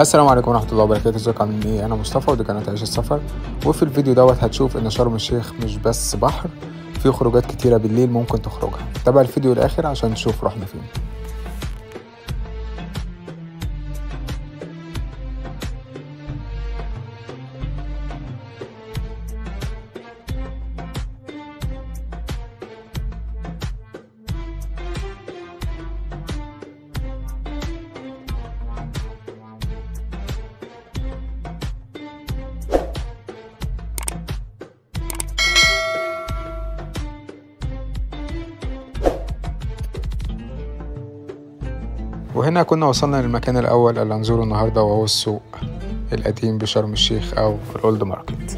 السلام عليكم ورحمة الله وبركاته ازيكم عاملين ايه انا مصطفى ودي قناة عيش السفر وفي الفيديو دوت هتشوف ان شرم الشيخ مش بس بحر في خروجات كتيرة بالليل ممكن تخرجها تابع الفيديو الاخر عشان تشوف رحنا فين وهنا كنا وصلنا للمكان الأول اللي هنزوره النهاردة وهو السوق القديم بشرم الشيخ أو الأولد ماركت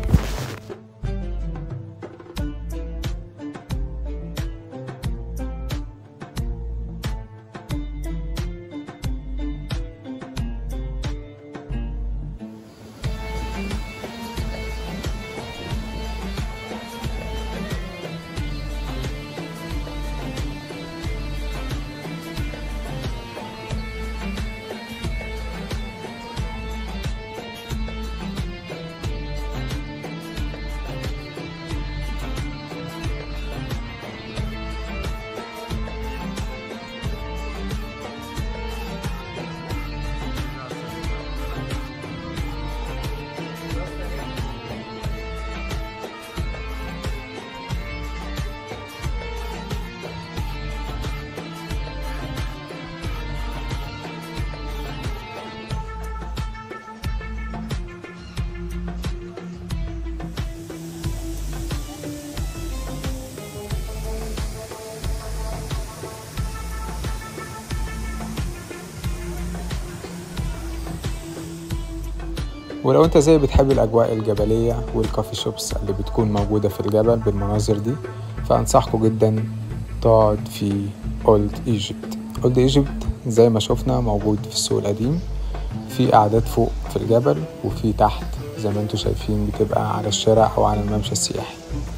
ولو انت زي بتحب الاجواء الجبلية والكافي شوبس اللي بتكون موجودة في الجبل بالمناظر دي فانصحكم جدا تقعد في اولد ايجيبت اولد ايجيبت زي ما شفنا موجود في السوق القديم في قعدات فوق في الجبل وفي تحت زي ما انتم شايفين بتبقى على الشارع او على الممشى السياحي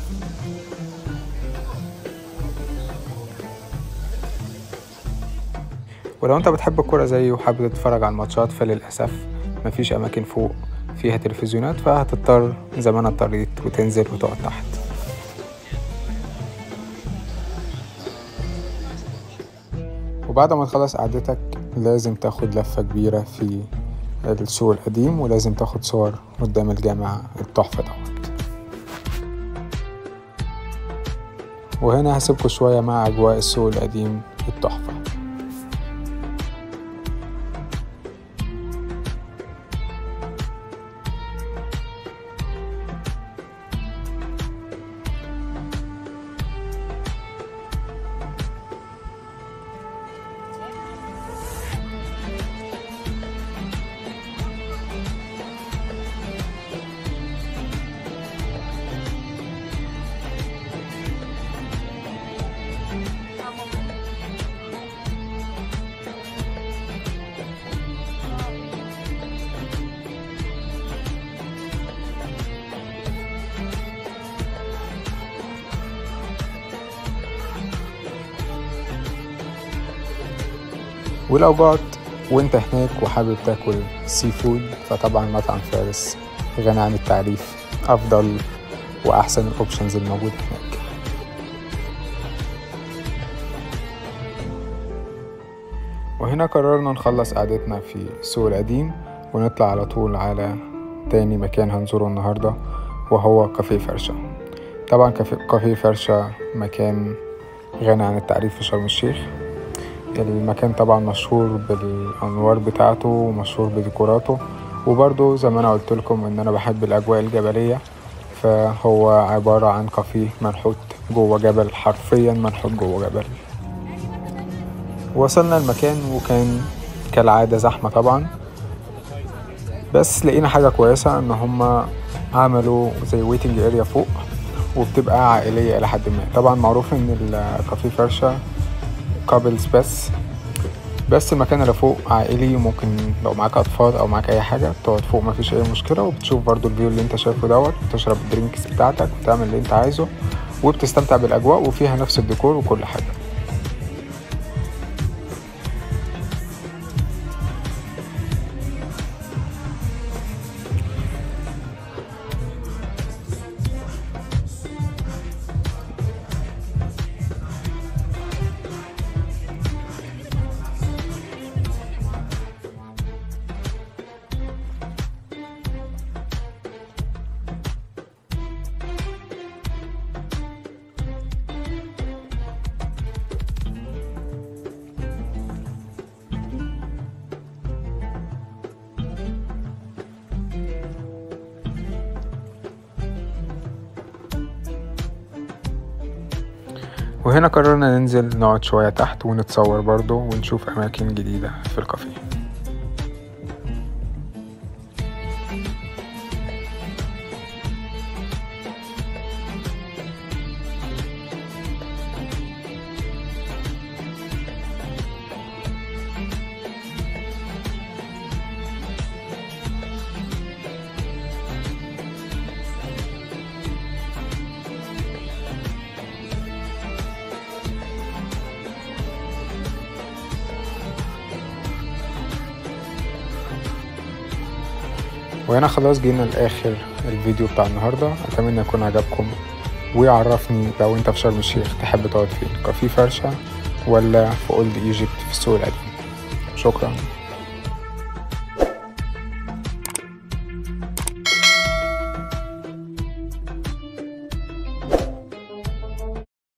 ولو انت بتحب الكورة زيي وحابب تتفرج على الماتشات فللأسف مفيش أماكن فوق فيها تلفزيونات فهتضطر زي ما انا اضطريت وتنزل وتقعد تحت وبعد ما تخلص قعدتك لازم تاخد لفة كبيرة في السوق القديم ولازم تاخد صور قدام الجامع التحفة دوت وهنا هسيبكوا شوية مع أجواء السوق القديم التحفة ولو جعت وانت هناك وحابب تاكل سي فود فطبعا مطعم فارس غني عن التعريف افضل واحسن الاوبشنز الموجوده هناك وهنا قررنا نخلص قعدتنا في السوق القديم ونطلع على طول على تاني مكان هنزوره النهارده وهو كافيه فرشة طبعا كافيه فرشة مكان غني عن التعريف في شرم الشيخ المكان طبعا مشهور بالانوار بتاعته ومشهور بديكوراته وبرضه زي ما انا قلت لكم ان انا بحب الاجواء الجبليه فهو عباره عن كافيه منحوت جوه جبل حرفيا منحوت جوه جبل وصلنا المكان وكان كالعاده زحمه طبعا بس لقينا حاجه كويسه ان هما عملوا زي ويتنج اريا فوق وبتبقى عائليه الى حد ما طبعا معروف ان الكافيه فرشه كابلز بس بس المكان اللي فوق عائلي ممكن لو معاك اطفال او معاك اي حاجه تقعد فوق مفيش اي مشكله وبتشوف برضو الفيو اللي انت شايفه دوت وتشرب الدرينكس بتاعتك وتعمل اللي انت عايزه وبتستمتع بالاجواء وفيها نفس الديكور وكل حاجه وهنا قررنا ننزل نقعد شوية تحت ونتصور برضو ونشوف أماكن جديدة في الكافيه وهنا خلاص جينا لاخر الفيديو بتاع النهارده اتمنى يكون عجبكم ويعرفني لو انت في شرم الشيخ تحب تقعد فين كافيه فرشه ولا في اولد ايجيبت في السوق القديم شكرا